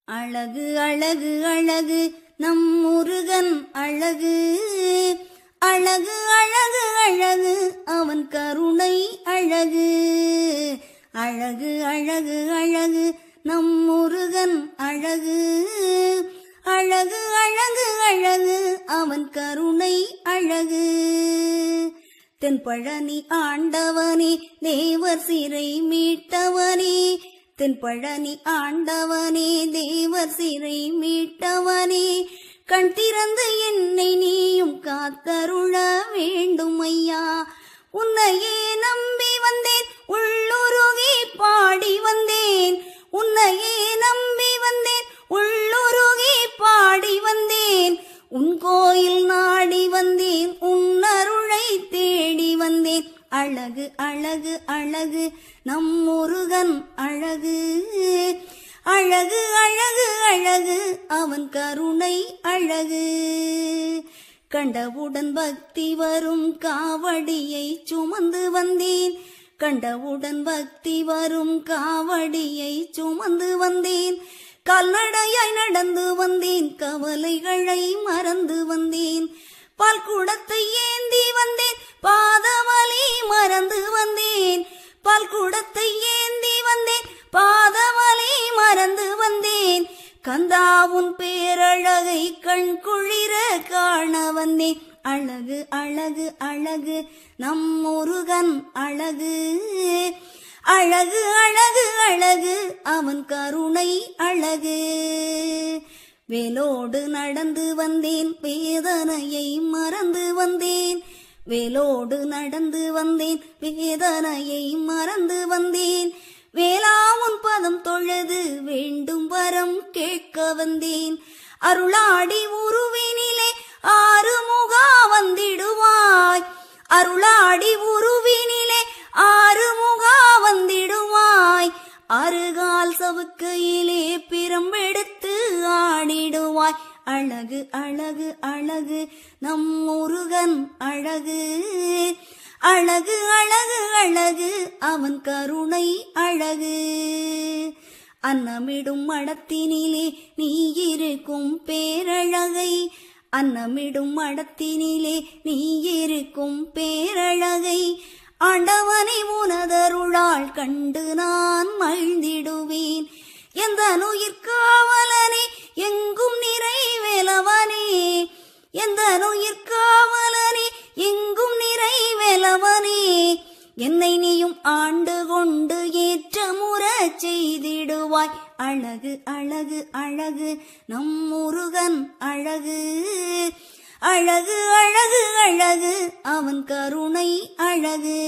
அழகு அழகு அழகு நம் முருகன் அழகு அழகு அழகு அழகு அவன் கருணை அழகு அழகு அழகு அழகு நம் முருகன் அழகு அழகு அழகு அழகு அவன் கருணை அழகு தென்பழனி ஆண்டவனே தேவர் சிறை மீட்டவனே தென்பழனி ஆண்டவனே தேவர் சிறை மீட்டவனே கண் திறந்து என்னை நீயும் காத்தருள வேண்டும் ஐயா உன்னையே நம்பி வந்தேன் உள்ளுருகி பாடி வந்தேன் உன்னையே நம்பி வந்தேன் உள்ளுருகி பாடி வந்தேன் உன் கோயில் நாடி வந்தேன் உன் அருளை தேடி வந்தேன் அழகு அழகு அழகு நம் முருகன் அழகு அழகு அழகு அழகு அவன் கருணை அழகு கண்டவுடன் பக்தி வரும் காவடியை சுமந்து வந்தேன் கண்டவுடன் பக்தி வரும் காவடியை சுமந்து வந்தேன் கால்நடையாய் நடந்து வந்தேன் கவலைகளை மறந்து வந்தேன் பால் குடத்தை ஏந்தி வந்தேன் பாதவலி மறந்து வந்தேன் பால் குடத்தை ஏந்தி வந்தேன் பாதவலி மறந்து வந்தேன் கந்தாவுன் பேரழகை கண் குளிர காண வந்தேன் அழகு அழகு அழகு நம் முருகன் அழகு அழகு அழகு அழகு அவன் கருணை அழகு வேலோடு நடந்து வந்தேன் வேதனையை மறந்து வந்தேன் வேலோடு நடந்து வந்தேன் வேதனையை மறந்து வந்தேன் வேளாவுன் பதம் தொழுது வேண்டும் வரம் கேட்க வந்தேன் அருளாடி உருவினிலே ஆறுமுகா வந்திடுவாய் அருளாடி உருவினிலே ஆறுமுகா வந்திடுவாய் அருகால் சவுக்கையிலே பிரம்பெடுத்து ஆடிடுவாய் அழகு அழகு அழகு நம் முருகன் அழகு அழகு அழகு அழகு அவன் கருணை அழகு அன்னமிடும் மடத்தினிலே நீ இருக்கும் பேரழகை அன்னமிடும் மடத்தினிலே நீ இருக்கும் பேரழகை ஆண்டவனை உனதருளால் கண்டு நான் மகிழ்ந்திடுவேன் எந்த நுயிர் காவலனே எங்கும் நிறைவேலவனே எந்த நுயிர் காவலனே எங்கும் நிறைவேலவனே என்னை நீயும் ஆண்டு கொண்டு ஏற்ற முற செய்திடுவாய் அழகு அழகு அழகு நம் முருகன் அழகு அழகு அழகு அழகு அவன் கருணை அழகு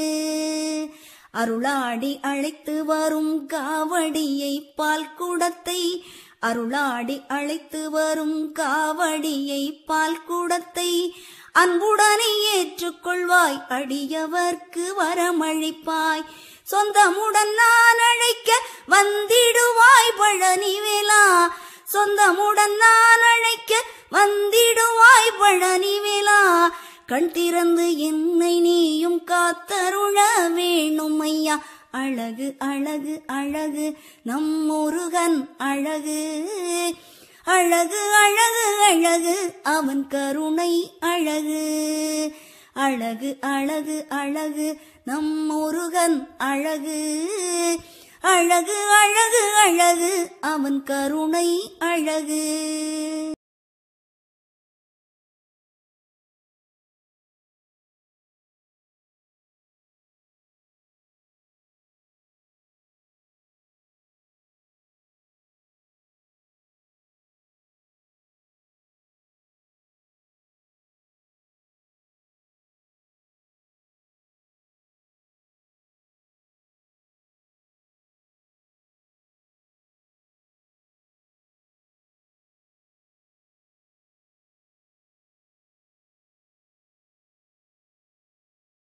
அருளாடி அழைத்து வரும் காவடியை பால் குடத்தை அருளாடி அழைத்து வரும் காவடியை பால் குடத்தை அன்புடனே ஏற்றுக்கொள்வாய் அடியவர்க்கு வரமளிப்பாய் சொந்தமுடன் நான் அழைக்க வந்திடுவாய் பழனி வேளா சொந்தமுடன் நான் அழைக்க வந்திடுவாய் பழனி வேளா கண் திறந்து என்னை நீயும் காத்தருள வேணும் ஐயா அழகு அழகு அழகு நம் முருகன் அழகு அழகு அழகு அழகு அவன் கருணை அழகு அழகு அழகு அழகு நம் முருகன் அழகு அழகு அழகு அழகு அவன் கருணை அழகு